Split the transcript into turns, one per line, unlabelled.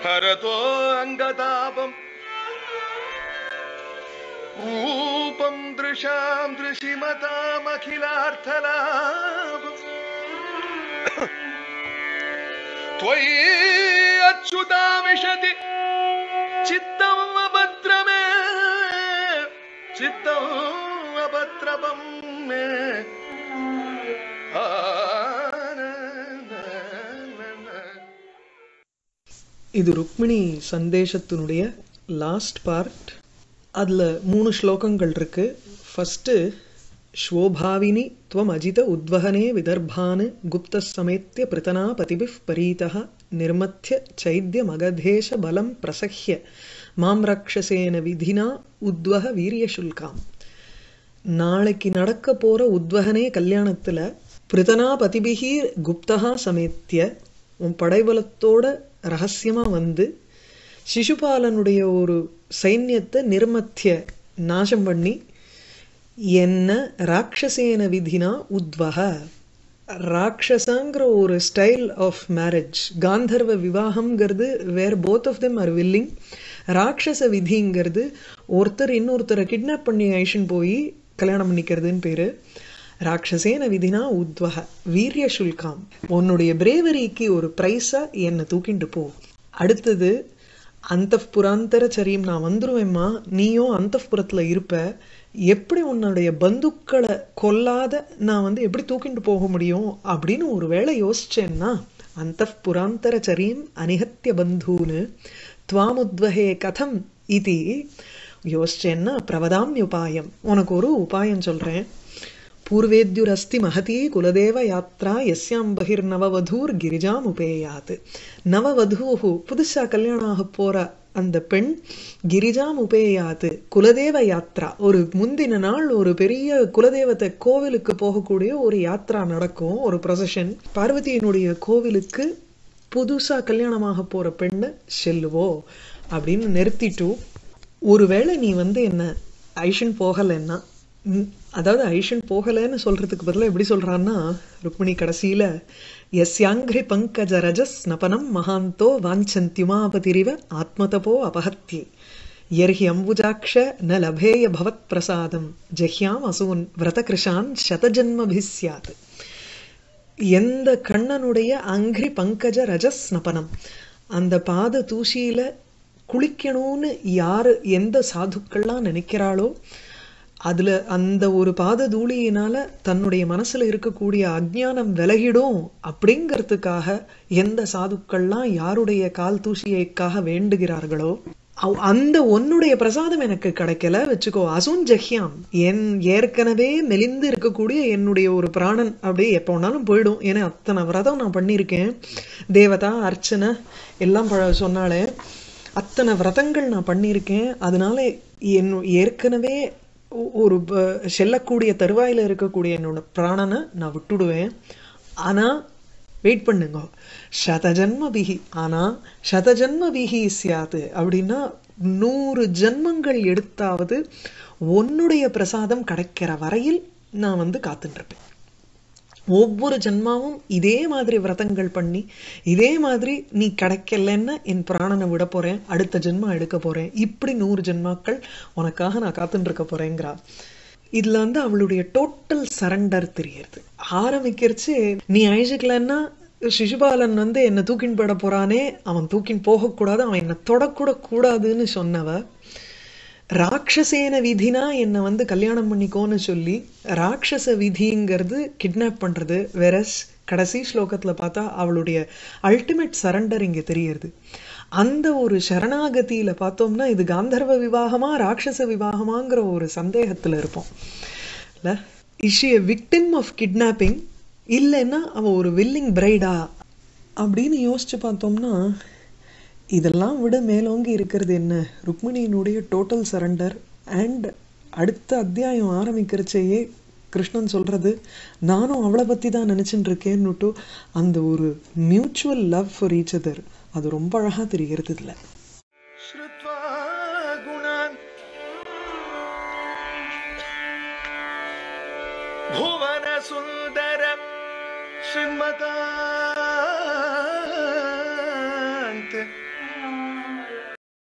हरतो अङ्गतापम् रूपं दृशां दृशिमतामखिलार्थलाभम् त्वयि अच्युता विशति चित्तम् अभद्रमे चित्तम् अभद्रपम् मे
இது ருக்மிணி சந்தேஷத்தினுடைய லாஸ்ட் பார்ட் அதில் மூணு ஸ்லோகங்கள் இருக்கு ஃபஸ்ட்டு ஸ்வோபாவினி त्वम् अजित उद्वहने विदर्भान् गुप्तसमेत्य पृतना पतिभिः परीतः निर्मथ्य चैद्यमगधेशबलं प्रसह्य मां रक्षसेन विधिना उद्वह வீரியசுல்காம் நாளைக்கு நடக்க போற உத்வகனே கல்யாணத்துல பிரிதனா பதிபிகி குப்தகா சமேத்திய உன் படைபலத்தோட ரகசியமா வந்து சிசுபாலனுடைய ஒரு சைன்யத்தை நிர்மத்திய நாசம் பண்ணி என்ன ராட்சசேன விதினா உத்வக ராட்சசங்கிற ஒரு ஸ்டைல் ஆஃப் மேரேஜ் காந்தர்வ விவாகம்ங்கிறது where both of them are willing ராட்சச விதிங்கிறது ஒருத்தர் இன்னொருத்தரை கிட்னாப் பண்ணி ஐஷன் போய் கல்யாணம் பண்ணிக்கிறதுன்னு பேரு ராட்சசேன விதினா உத்வக வீரிய சுல்காம் உன்னுடைய பிரேவரிக்கு ஒரு ப்ரைஸா என்னை தூக்கிட்டு போ அடுத்தது அந்த புராந்தர சரியும் நான் வந்துருவேம்மா நீயும் அந்த புறத்துல இருப்ப எப்படி உன்னுடைய பந்துக்களை கொல்லாத நான் வந்து எப்படி தூக்கிட்டு போக முடியும் அப்படின்னு ஒரு வேளை யோசிச்சேன்னா அந்த புராந்தர சரியும் அனிகத்திய பந்தூன்னு துவாமுத்வகே கதம் இது யோசிச்சேன்னா பிரவதாம்ய உபாயம் உனக்கு ஒரு உபாயம் சொல்றேன் பூர்வேத்யுரஸ்தி மகதி குலதேவ யாத்ரா எஸ்யாம் பகிர்நவவதூர் கிரிஜாம் உபேயாத் நவவதூஹு புதுசா கல்யாணம் ஆக போற அந்த பெண் கிரிஜாம் உபேயாத்து குலதேவ யாத்ரா ஒரு முந்தின நாள் ஒரு பெரிய குலதேவத்தை கோவிலுக்கு போகக்கூடிய ஒரு யாத்ரா நடக்கும் ஒரு ப்ரொசஷன் பார்வதியினுடைய கோவிலுக்கு புதுசா கல்யாணமாக போற பெண்ணை செல்லுவோ அப்படின்னு நிறுத்திட்டு ஒருவேளை நீ வந்து என்ன ஐஷன் போகலைன்னா ம், அதாவது ஐஷன் போகலைன்னு சொல்றதுக்கு பதிலா எப்படி சொல்றான்னா ருக்மிணி கடைசியில எஸ்யாங்கிரி பங்கஜ ரஜஸ் நபனம் மகாந்தோ வாஞ்சந்தியுமாபதிரிவ ஆத்மதபோ அபஹத்யே யர்ஹி அம்புஜாக்ஷ ந லபேய பவத் பிரசாதம் ஜஹ்யாம் அசூன் விரதகிருஷான் சதஜன்மபிஸ் ஸ்யாத் எந்த கண்ணனுடைய அங்கிரி பங்கஜ ரஜஸ்னபனம் அந்த பாத தூசியில குளிக்கணும்னு யாரு எந்த சாதுக்கள்லாம் நினைக்கிறாளோ அதுல அந்த ஒரு பாத தூளியினால தன்னுடைய மனசுல இருக்கக்கூடிய அஜ்ஞானம் விலகிடும் அப்படிங்கிறதுக்காக எந்த சாதுக்கள்லாம் யாருடைய கால் தூசியைக்காக வேண்டுகிறார்களோ அவ்- அந்த உன்னுடைய பிரசாதம் எனக்கு கிடைக்கல வச்சுக்கோ அசுன் ஜஹ்யாம் என் ஏற்கனவே மெலிந்து இருக்கக்கூடிய என்னுடைய ஒரு பிராணன் அப்படியே எப்போ வேணாலும் போயிடும் ஏன்னா அத்தனை விரதம் நான் பண்ணியிருக்கேன் தேவதா அர்ச்சனை எல்லாம் ப- சொன்னாலே அத்தனை விரதங்கள் நான் பண்ணியிருக்கேன் அதனால என் ஏற்கனவே ஒ- ஒரு ப- செல்லக்கூடிய தருவாயில இருக்கக்கூடிய என்னோட பிராணனை நான் விட்டுடுவேன் ஆனா வெயிட் பண்ணுங்க சதஜன்ம பிகி ஆனா சதஜன்ம பிகி சியாது அப்படின்னா நூறு ஜென்மங்கள் எடுத்தாவது உன்னுடைய பிரசாதம் கிடைக்கிற வரையில் நான் வந்து காத்துட்டு இருப்பேன் ஒவ்வொரு ஜென்மாவும் இதே மாதிரி விரதங்கள் பண்ணி இதே மாதிரி நீ கிடைக்கலன்னு என் பிராணனை விட போறேன் அடுத்த ஜென்மா எடுக்க போறேன் இப்படி நூறு ஜென்மாக்கள் உனக்காக நான் காத்துட்டு இருக்க போறேங்கிறா இதுல வந்து அவளுடைய டோட்டல் சரண்டர் தெரியறது ஆரம்பிக்கிறச்சு நீ அழிச்சுக்கலன்னா சிசுபாலன் வந்து என்ன தூக்கின் போட போறானே அவன் தூக்கின் போகக்கூடாது அவன் என்ன தொடக்கூட கூடாதுன்னு சொன்னவ ராட்சசேன விதினா என்னை வந்து கல்யாணம் பண்ணிக்கோன்னு சொல்லி ராட்சச விதிங்கிறது கிட்னாப் பண்றது வெரஸ் கடைசி ஸ்லோகத்துல பார்த்தா அவளுடைய அல்டிமேட் சரண்டர் இங்க தெரியறது அந்த ஒரு சரணாகதியில பார்த்தோம்னா இது காந்தர்வ விவாகமா ராட்சச விவாகமாங்கிற ஒரு சந்தேகத்துல இருப்போம் இல்ல is she victim of kidnapping இல்லைன்னா அவ ஒரு வில்லிங் பிரைடா அப்படின்னு யோசிச்சு பார்த்தோம்னா இதெல்லாம் விட மேலோங்கி இருக்கிறது என்ன ருக்மிணியினுடைய டோட்டல் சரண்டர் அண்ட் அடுத்த அத்தியாயம் ஆரம்பிக்கிறச்சேயே கிருஷ்ணன் சொல்றது நானும் அவளை பத்தி தான் நினைச்சுட்டு இருக்கேன்னுட்டு அந்த ஒரு mutual love for each other அது ரொம்ப அழகா தெரிகிறது இதுல
श्रुत्वा गुणान् भुवनसुन्दर श्रीमतान्त